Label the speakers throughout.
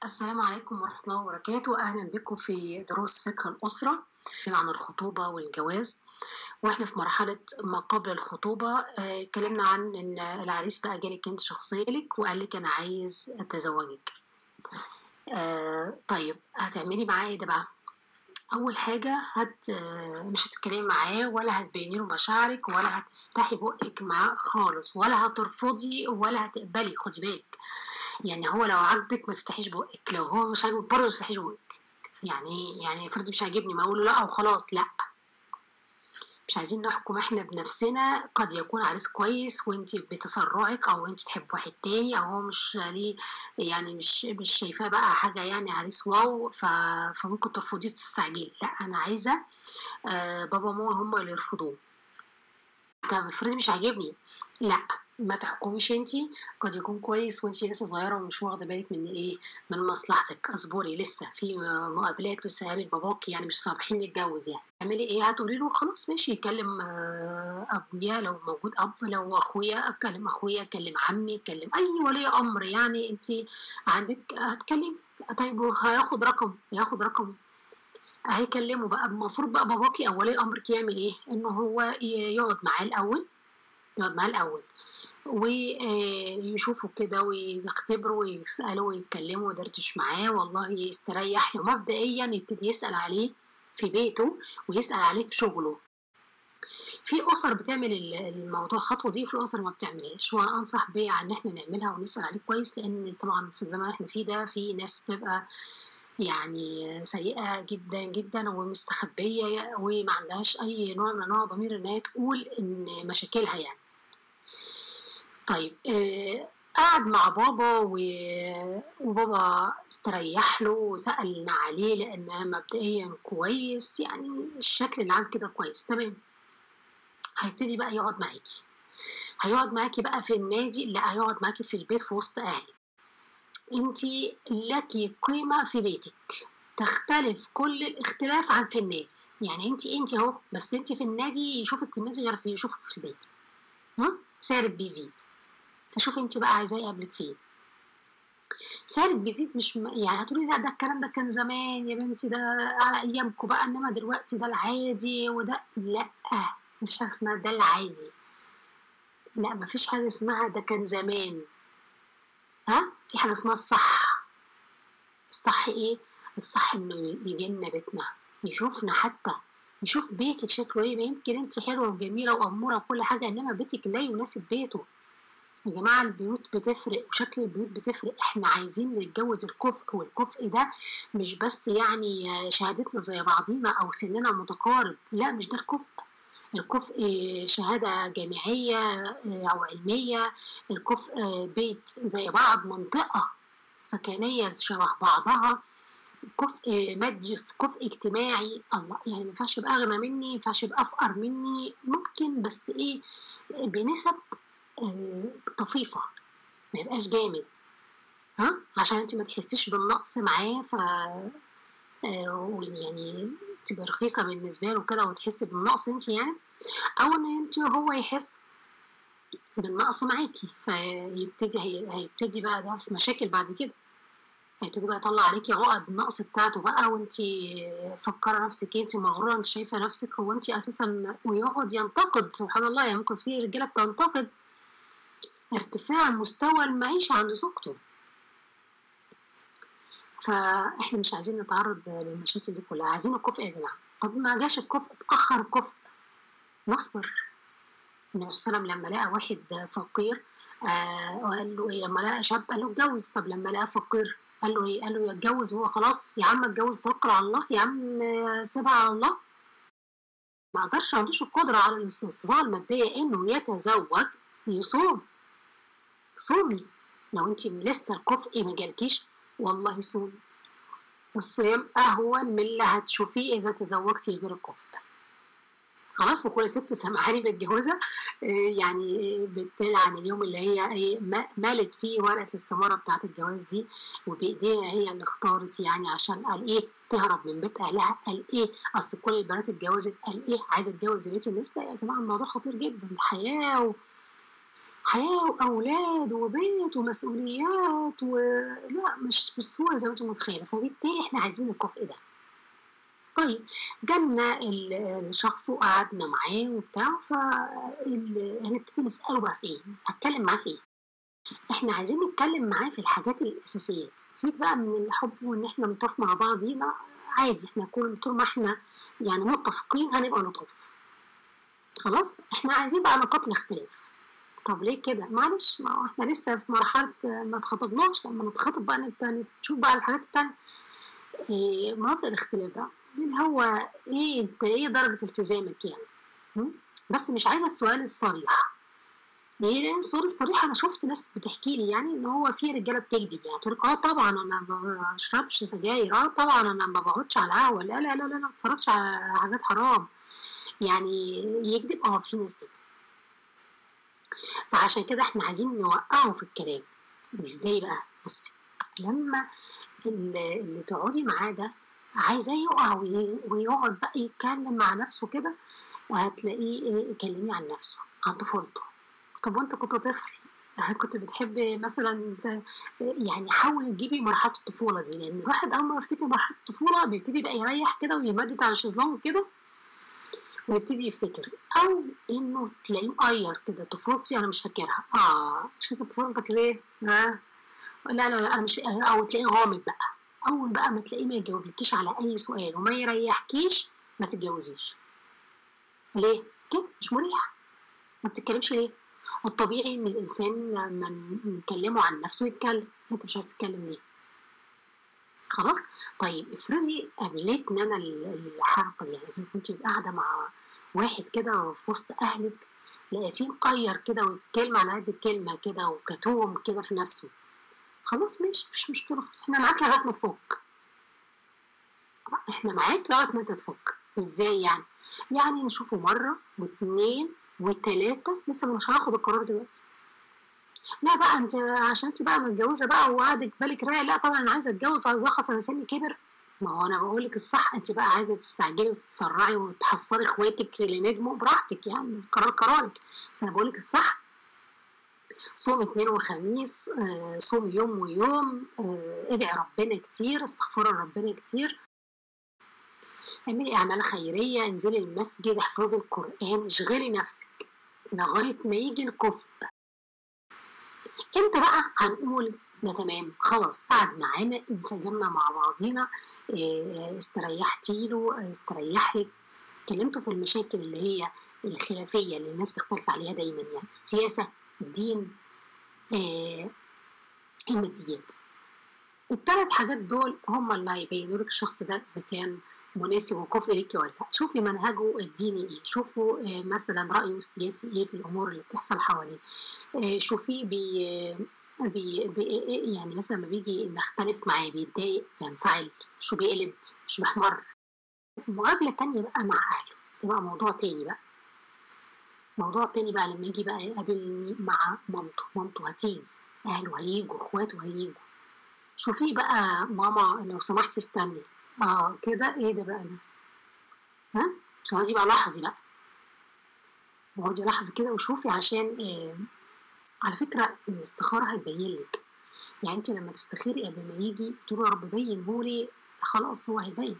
Speaker 1: السلام عليكم ورحمة الله وبركاته أهلا بكم في دروس فقه الأسرة عن الخطوبة والجواز واحنا في مرحلة ما قبل الخطوبة آه، اتكلمنا عن ان العريس بقى جالك انت شخصيا لك وقال لك انا عايز اتزوجك آه، طيب هتعملي معاه ايه ده بقى اول حاجة هت آه، مش هتتكلمي معاه ولا هتبيني له مشاعرك ولا هتفتحي بقك معاه خالص ولا هترفضي ولا هتقبلي خدي بالك يعني هو لو عاجبك ما تفتحيش بقك لو هو مش عاجبك برضه ما تفتحيش بقك يعني يعني افرض مش عاجبني ما اقول لا وخلاص لا مش عايزين نحكم احنا بنفسنا قد يكون عريس كويس وانت بتسرعك او انت بتحب واحد تاني او هو مش ليه يعني مش مش شايفاه بقى حاجه يعني عريس واو ف... فممكن ترفضيه وتستعجلي لا انا عايزه آه بابا وماما هم اللي يرفضوه طب افرضي مش عاجبني لا ما تحكميش انتي قد يكون كويس وانتي لسه صغيره ومش واخده بالك من ايه من مصلحتك اصبري لسه في مقابلات لسه قابل باباكي يعني مش صابحين نتجوز يعني تعملي ايه هتقولي له خلاص ماشي يكلم آه، ابويا لو موجود اب لو اخويا اكلم اخويا اكلم عمي اكلم اي ولي امر يعني انتي عندك هتكلم طيب هياخد رقم هياخد رقم هيكلمه بقى المفروض بقى باباكي او ولي امرك يعمل ايه انه هو ي- يقعد معاه الاول يقعد معاه الاول ويشوفوا كده ويختبروا ويسألوا ويتكلموا ويدردش معاه والله يستريح له مبدئيا يبتدي يسأل عليه في بيته ويسأل عليه في شغله في أسر بتعمل ال- الموضوع الخطوة دي وفي أسر ما بتعملهاش وأنا أنصح بيها إن إحنا نعملها ونسأل عليه كويس لأن طبعا في الزمان اللي إحنا فيه ده في ناس بتبقى يعني سيئة جدا جدا ومستخبية وما عندهاش أي نوع من أنواع ضمير إن هي تقول إن مشاكلها يعني طيب آه قعد مع بابا و... وبابا استريح له وسألنا عليه لأنها مبدئيا كويس يعني الشكل العام كده كويس تمام هيبتدي بقى يقعد معاكي هيقعد معاكي بقى في النادي لا هيقعد معاكي في البيت في وسط أهلك انتي لك قيمة في بيتك تختلف كل الاختلاف عن في النادي يعني انتي انتي اهو بس انتي في النادي يشوفك في النادي غير في يشوفك في البيت هم؟ سعرك بيزيد فشوفي انت بقى عايزاه يقابلك فين سعرك بيزيد مش م... يعني هتقولي لا ده الكلام ده كان زمان يا بنتي ده على ايامكم بقى انما دلوقتي ده العادي وده لا مفيش حاجه اسمها ده العادي لا مفيش حاجه اسمها ده كان زمان ها في حاجه اسمها الصح الصح ايه الصح انه يجينا بيتنا يشوفنا حتى يشوف بيتك شكله ايه يمكن انت حلوه وجميله واموره وكل حاجه انما بيتك لا يناسب بيته يا جماعة البيوت بتفرق وشكل البيوت بتفرق احنا عايزين نتجوز الكفء والكفء ده مش بس يعني شهادتنا زي بعضينا او سننا متقارب لا مش ده الكفء الكفء شهادة جامعية أو علمية الكفء بيت زي بعض منطقة سكنية شبه بعضها كفء مادي في كفء اجتماعي الله يعني ما ينفعش يبقى أغنى مني ما ينفعش يبقى أفقر مني ممكن بس إيه بنسب آه، طفيفة ما يبقاش جامد ها عشان انت ما تحسيش بالنقص معاه ف آه، يعني تبقى رخيصة بالنسبة له كده وتحسي بالنقص انت يعني او ان انت هو يحس بالنقص معاكي فيبتدي هي- هيبتدي بقى ده في مشاكل بعد كده هيبتدي بقى يطلع عليكي عقد النقص بتاعته بقى وانت فكرة نفسك انت مغرورة انت شايفة نفسك هو انت اساسا ويقعد ينتقد سبحان الله يعني ممكن في رجالة بتنتقد ارتفاع مستوى المعيشة عند زوجته فاحنا مش عايزين نتعرض للمشاكل دي كلها عايزين الكفء يا جماعة طب ما جاش الكفء اتأخر الكفء نصبر النبي صلى الله عليه وسلم لما لقى واحد فقير آه وقال له ايه لما لقى شاب قال له اتجوز طب لما لقى فقير قال له ايه قال له يتجوز هو خلاص يا عم اتجوز توكل على الله يا عم آه، سيبها على الله ما قدرش ما عندوش القدرة على الاستطاعة المادية انه يتزوج يصوم صومي لو انت لسه الكفء ما جالكيش والله صومي الصيام اهون من اللي هتشوفيه اذا تزوجتي غير الكفء خلاص وكل ست سامحاني متجوزة آه، يعني آه، بتلعن اليوم اللي هي ايه ما- مالت فيه ورقة الاستمارة بتاعة الجواز دي وبإيديها هي اللي اختارت يعني عشان قال ايه تهرب من بيت أهلها قال ايه أصل كل البنات اتجوزت قال ايه عايزة اتجوز بيت الناس لا يا جماعة الموضوع خطير جدا الحياة و... حياة وأولاد وبيت ومسؤوليات ولا مش بالصورة زي ما انت متخيلة فبالتالي احنا عايزين الكفء ده طيب جالنا الشخص وقعدنا معاه وبتاع فهنبتدي نسأله بقى في ايه هتكلم معاه في ايه احنا عايزين نتكلم معاه في الحاجات الاساسيات سيبك بقى من الحب وان احنا نطاف مع بعضينا عادي احنا كل طول ما احنا يعني متفقين هنبقى لطاف خلاص احنا عايزين بقى نقاط الاختلاف طب ليه كده معلش ما احنا لسه في مرحله ما اتخطبناش لما نتخطب بقى نشوف بقى الحاجات التانية إيه مناطق الاختلاف بقى اللي هو ايه انت ايه درجه التزامك يعني بس مش عايزه السؤال الصريح ليه لان السؤال الصريح انا شفت ناس بتحكي لي يعني ان هو في رجاله بتكذب يعني تقول اه طبعا انا ما بشربش سجاير اه طبعا انا ما بقعدش على القهوه لا لا لا لا ما بتفرجش على حاجات حرام يعني يكذب اه في ناس كده فعشان كده احنا عايزين نوقعه في الكلام ازاي بقى بصي لما اللي, اللي تقعدي معاه ده عايزاه يقع ويقعد بقى يتكلم مع نفسه كده هتلاقيه يكلمي عن نفسه عن طفولته طب وانت كنت طفل كنت بتحب مثلا يعني حاول تجيبي مرحله الطفوله دي لان الواحد اول ما يفتكر مرحله الطفوله بيبتدي بقى يريح كده ويمدد على الشезлونج كده ويبتدي يفتكر او انه تلاقيه مقير كده طفولتي انا مش فاكرها اه مش فاكر طفولتك ليه ها لا لا لا انا مش او تلاقيه غامض بقى اول بقى ما تلاقيه ما يجاوبلكيش على اي سؤال وما يريحكيش ما تتجوزيش ليه كده مش مريح ما بتتكلمش ليه والطبيعي ان الانسان لما نكلمه عن نفسه يتكلم انت مش عايز تتكلم ليه خلاص طيب افرضي قابلتني انا الحركه دي يعني كنت قاعده مع واحد كده في وسط اهلك لقيتيه مقير كده والكلمه على قد الكلمه كده وكتوم كده في نفسه خلاص ماشي مفيش مشكله خلاص احنا معاك لغايه ما تفك احنا معاك لغايه ما انت تفك ازاي يعني يعني نشوفه مره واثنين وثلاثه لسه مش هناخد القرار دلوقتي لا بقى انت عشان انت بقى متجوزه بقى وقعدك بالك رايق لا طبعا انا عايزه اتجوز عايزه اخلص انا سني كبر ما هو انا بقول لك الصح انت بقى عايزه تستعجلي وتسرعي وتحصلي اخواتك اللي نجموا براحتك يعني القرار قرارك بس انا بقول لك الصح صوم اثنين وخميس آه صوم يوم ويوم آه ادعي ربنا كتير استغفري ربنا كتير اعملي اعمال خيريه انزلي المسجد احفظي القران اشغلي نفسك لغايه ما يجي الكفء امتى بقى هنقول ده تمام خلاص قعد معانا انسجمنا مع بعضينا استريحتي له استريح لك كلمته في المشاكل اللي هي الخلافيه اللي الناس بتختلف عليها دايما يعني السياسه الدين آه الماديات الثلاث حاجات دول هم اللي هيبينوا لك الشخص ده اذا كان مناسب وكفء ليكي ولا لا شوفي منهجه الديني ايه شوفوا آه مثلا رايه السياسي ايه في الامور اللي بتحصل حواليه آه شوفيه بي بي بي يعني مثلا لما بيجي نختلف معاه بيتضايق بينفعل شو بيقلب مش بيحمر مقابلة تانية بقى مع أهله تبقى موضوع تاني بقى موضوع تاني بقى لما يجي بقى يقابلني مع مامته مامته هتيجي أهله هيجوا إخواته هيجوا شوفيه بقى ماما لو سمحتي استني اه كده ايه ده بقى ده ها تقعدي بقى لحظي بقى اقعدي لحظة كده وشوفي عشان آه على فكرة الاستخارة هتبين لك يعني انت لما تستخيري قبل ما يجي تقولي يا رب بين لي خلاص هو هيبين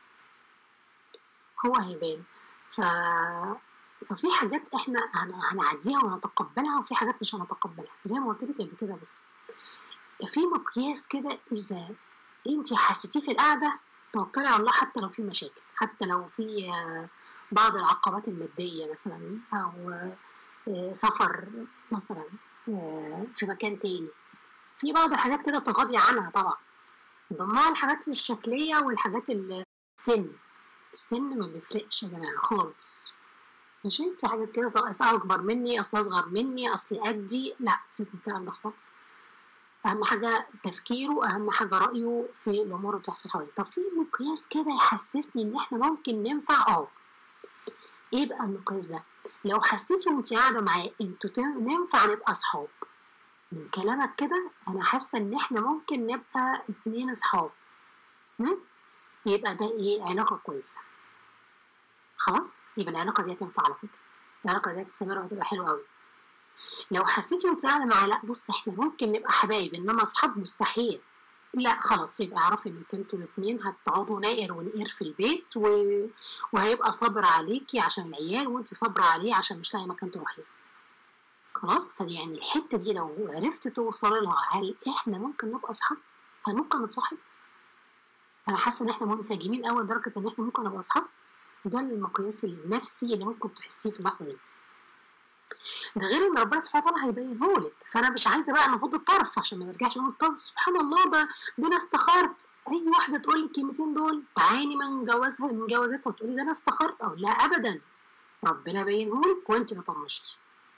Speaker 1: هو هيبان ف... ففي حاجات احنا هنعديها ونتقبلها وفي حاجات مش هنتقبلها زي ما قلت لك قبل كده بصي في مقياس كده اذا انت حسيتيه في القعده توكلي على الله حتى لو في مشاكل حتى لو في بعض العقبات الماديه مثلا او سفر مثلا في مكان تاني في بعض الحاجات كده تغاضي عنها طبعا ضمنها الحاجات الشكليه والحاجات السن السن ما بيفرقش يا جماعه خالص ماشي في حاجات كده اصل اكبر مني اصل اصغر مني اصل قدي لا سيبك من الكلام ده خالص اهم حاجه تفكيره اهم حاجه رايه في الامور اللي بتحصل حواليه طب في مقياس كده يحسسني ان احنا ممكن ننفع اه ايه بقى المقياس ده لو حسيتي وانت قاعده معاه انتوا ننفع نبقى اصحاب من كلامك كده انا حاسه ان احنا ممكن نبقى اتنين اصحاب يبقى ده ايه علاقه كويسه خلاص يبقى العلاقه دي هتنفع على فكره العلاقه دي هتستمر وهتبقى حلوه قوي لو حسيتي وانت قاعده معاه لا بص احنا ممكن نبقى حبايب انما اصحاب مستحيل لا خلاص يبقى اعرفي انك انتوا الاثنين هتقعدوا نائر ونقير في البيت و... وهيبقى صابر عليكي عشان العيال وانت صابره عليه عشان مش لاقي مكان تروحي خلاص فدي يعني الحته دي لو عرفت توصل لها هل احنا ممكن نبقى اصحاب هل ممكن نتصاحب انا حاسه ان احنا منسجمين قوي لدرجه ان احنا ممكن نبقى اصحاب ده المقياس النفسي اللي ممكن تحسيه في اللحظه دي ده غير ان ربنا سبحانه وتعالى هيبينه لك فانا مش عايزه بقى نغض الطرف عشان ما نرجعش نقول طب سبحان الله ده ده انا استخرت اي واحده تقول لي الكلمتين دول تعاني من جوازها من جوازاتها وتقولي ده انا استخرت او لا ابدا ربنا بينه لك وانت ما طنشتي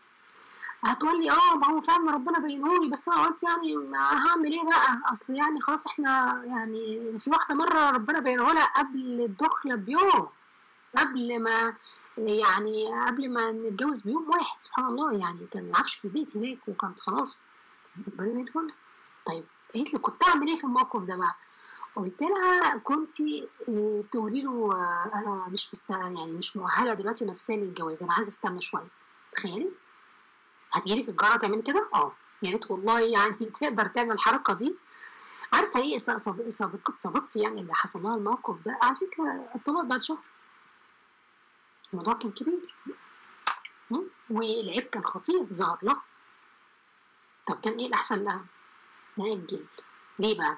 Speaker 1: هتقول لي اه ما هو فعلا ربنا بينه لي بس انا قلت يعني هعمل ايه بقى اصل يعني خلاص احنا يعني في واحده مره ربنا بينه لها قبل الدخله بيوم قبل ما يعني قبل ما نتجوز بيوم واحد سبحان الله يعني كان العفش في البيت هناك وكانت خلاص ربنا بينه طيب قالت لي كنت اعمل ايه في الموقف ده بقى قلت لها كنت تقولي له انا مش مست... يعني مش مؤهله دلوقتي نفسيا للجواز انا عايزه استنى شويه تخيلي هتجيلك الجاره تعملي كده اه يا ريت والله يعني تقدر تعمل الحركه دي عارفه ايه صديقة صديقتي يعني اللي حصل لها الموقف ده على فكره اتطلقت بعد شهر الموضوع كان كبير والعيب كان خطير ظهر لها طب كان ايه الاحسن لها؟ نأجل ليه بقى؟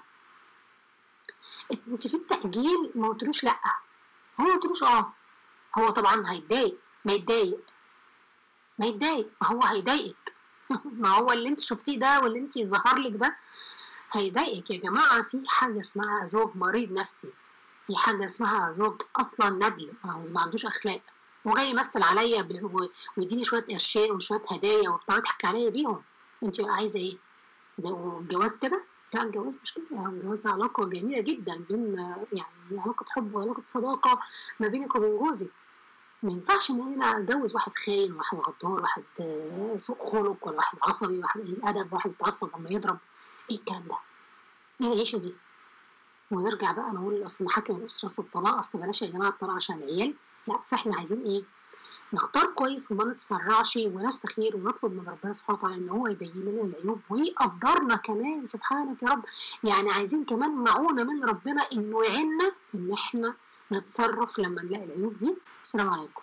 Speaker 1: انت في التأجيل ما قلتلوش لأ هو ما قلتلوش اه هو طبعا هيتضايق ما يتضايق ما يتضايق ما هو هيضايقك ما هو اللي انت شفتيه ده واللي انت ظهر لك ده هيضايقك يا جماعة في حاجة اسمها زوج مريض نفسي في حاجة اسمها زوج أصلا ندل ما عندوش أخلاق وجاي يمثل عليا ويديني شوية قرشين وشوية هدايا وبتاع يضحك عليا بيهم انت بقى عايزة ايه؟ ده الجواز كده؟ لا الجواز مش كده الجواز ده علاقة جميلة جدا بين يعني علاقة حب وعلاقة صداقة ما بينك وبين جوزك ما ينفعش ان انا اتجوز واحد خاين واحد غدار واحد سوء خلق ولا واحد عصبي واحد قليل ادب واحد متعصب لما يضرب ايه الكلام ده؟ ايه العيشه دي؟ ونرجع بقى نقول اصل محاكم الاسره اصل الطلاق اصل بلاش يا جماعه الطلاق عشان العيال لا فاحنا عايزين ايه؟ نختار كويس وما نتسرعش ونستخير ونطلب من ربنا سبحانه وتعالى ان هو يبين لنا العيوب ويقدرنا كمان سبحانك يا رب يعني عايزين كمان معونه من ربنا انه يعيننا ان احنا نتصرف لما نلاقي العيوب دي السلام عليكم